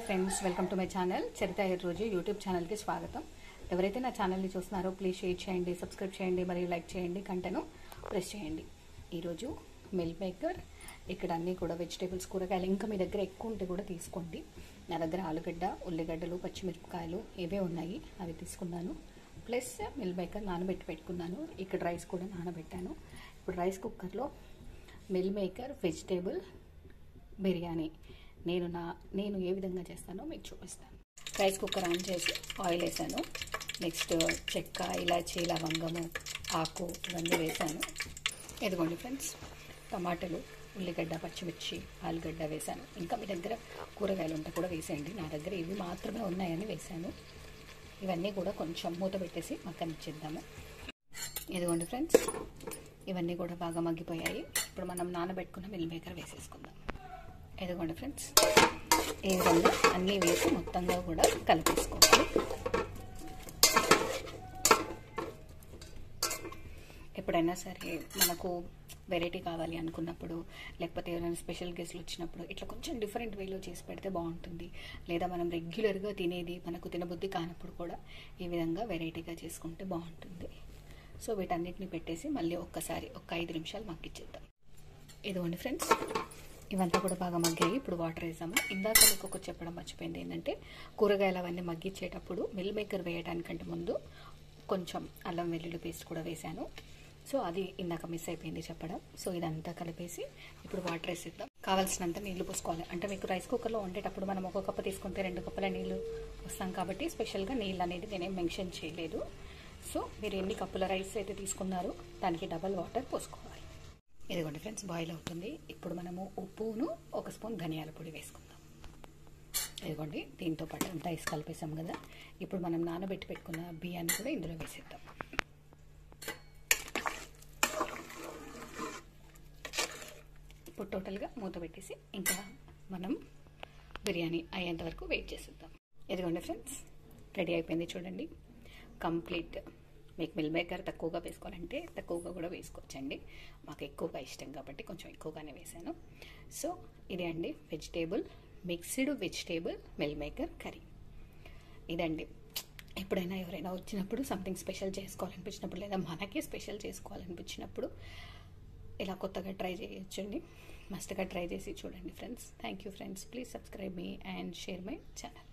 friends welcome to my channel Charitha ఈ రోజు YouTube ఛానల్కి స్వాగతం ఎవరైతే నా ఛానల్ని చూస్తున్నారో ప్లీజ్ షేర్ చేయండి సబ్స్క్రైబ్ చేయండి మరియు లైక్ చేయండి కంటెను ప్రెస్ చేయండి ఈరోజు మిల్క్ మేకర్ ఇక్కడ అన్నీ కూడా వెజిటేబుల్స్ కూరగాయలు ఇంకా మీ దగ్గర ఎక్కువ ఉంటే కూడా తీసుకోండి నా దగ్గర ఆలుగడ్డ ఉల్లిగడ్డలు పచ్చిమిరపకాయలు ఇవే ఉన్నాయి అవి తీసుకున్నాను ప్లస్ మిల్ మేకర్ నానబెట్టి పెట్టుకున్నాను ఇక్కడ రైస్ కూడా నానబెట్టాను ఇప్పుడు రైస్ కుక్కర్లో మిల్ మేకర్ వెజిటేబుల్ బిర్యానీ నేను నా నేను ఏ విధంగా చేస్తానో మీకు చూపిస్తాను రైస్ కుక్కర్ ఆన్ చేసి ఆయిల్ వేసాను నెక్స్ట్ చెక్క ఇలాచీ లవంగము ఆకు ఇవన్నీ వేసాను ఇదిగోండి ఫ్రెండ్స్ టమాటాలు ఉల్లిగడ్డ పచ్చిమిర్చి ఆలుగడ్డ వేసాను ఇంకా మీ దగ్గర కూరగాయలు ఉంటే కూడా వేసేయండి నా దగ్గర ఇవి మాత్రమే ఉన్నాయని వేసాను ఇవన్నీ కూడా కొంచెం మూత పెట్టేసి మగ్గనిచ్చేద్దాము ఇదిగోండి ఫ్రెండ్స్ ఇవన్నీ కూడా బాగా మగ్గిపోయాయి ఇప్పుడు మనం నానబెట్టుకున్న మిల్ మేకర్ వేసేసుకుందాం ఇదిగోండి ఫ్రెండ్స్ ఈ విధంగా అన్నీ వేసి మొత్తంగా కూడా కలిపేసుకోవాలి ఎప్పుడైనా సరే మనకు వెరైటీ కావాలి అనుకున్నప్పుడు లేకపోతే ఎవరైనా స్పెషల్ గెస్ట్లు వచ్చినప్పుడు ఇట్లా కొంచెం డిఫరెంట్ వేలో చేసి పెడితే బాగుంటుంది లేదా మనం రెగ్యులర్గా తినేది మనకు తినబుద్ధి కానప్పుడు కూడా ఈ విధంగా వెరైటీగా చేసుకుంటే బాగుంటుంది సో వీటన్నిటిని పెట్టేసి మళ్ళీ ఒక్కసారి ఒక ఐదు నిమిషాలు మగ్గిచ్చేద్దాం ఇదిగోండి ఫ్రెండ్స్ ఇవంతా కూడా బాగా మగ్గాయి ఇప్పుడు వాటర్ వేసాము ఇందాక మీకు ఒక చెప్పడం మర్చిపోయింది ఏంటంటే కూరగాయలు అవన్నీ మగ్గిచ్చేటప్పుడు మిల్ మేకర్ వేయడానికంటే ముందు కొంచెం అల్లం వెల్లుల్లి పేస్ట్ కూడా వేశాను సో అది ఇందాక మిస్ అయిపోయింది చెప్పడం సో ఇదంతా కలిపేసి ఇప్పుడు వాటర్ వేసిద్దాం కావాల్సినంత నీళ్లు పోసుకోవాలి అంటే మీకు రైస్ కుక్కర్లో వండేటప్పుడు మనం ఒక కప్పు తీసుకుంటే రెండు కప్పుల నీళ్లు వస్తాం కాబట్టి స్పెషల్గా నీళ్ళు అనేది నేనేం మెన్షన్ చేయలేదు సో మీరు ఎన్ని కప్పుల రైస్ అయితే తీసుకున్నారో దానికి డబల్ వాటర్ పోసుకోవాలి ఇదిగోండి ఫ్రెండ్స్ బాయిల్ అవుతుంది ఇప్పుడు మనము ఉప్పును ఒక స్పూన్ ధనియాల పొడి వేసుకుందాం ఇదిగోండి దీంతో పాటు అంతా వేసి కలిపేసాం కదా ఇప్పుడు మనం నానబెట్టి పెట్టుకున్న బియ్యాన్ని కూడా ఇందులో వేసేద్దాం ఇప్పుడు టోటల్గా మూత పెట్టేసి ఇంకా మనం బిర్యానీ అయ్యేంత వరకు వెయిట్ చేసేద్దాం ఇదిగోండి ఫ్రెండ్స్ రెడీ అయిపోయింది చూడండి కంప్లీట్ మీకు మిల్ మేకర్ తక్కువగా వేసుకోవాలంటే తక్కువగా కూడా వేసుకోవచ్చండి మాకు ఎక్కువగా ఇష్టం కాబట్టి కొంచెం ఎక్కువగానే వేసాను సో ఇదే అండి vegetable mixed vegetable meal maker curry ఇదండి ఎప్పుడైనా ఎవరైనా వచ్చినప్పుడు సంథింగ్ స్పెషల్ చేసుకోవాలనిపించినప్పుడు లేదా మనకే స్పెషల్ చేసుకోవాలనిపించినప్పుడు ఇలా కొత్తగా ట్రై చేయొచ్చండి మస్ట్గా ట్రై చేసి చూడండి friends thank you friends please subscribe మీ అండ్ షేర్ మై ఛానల్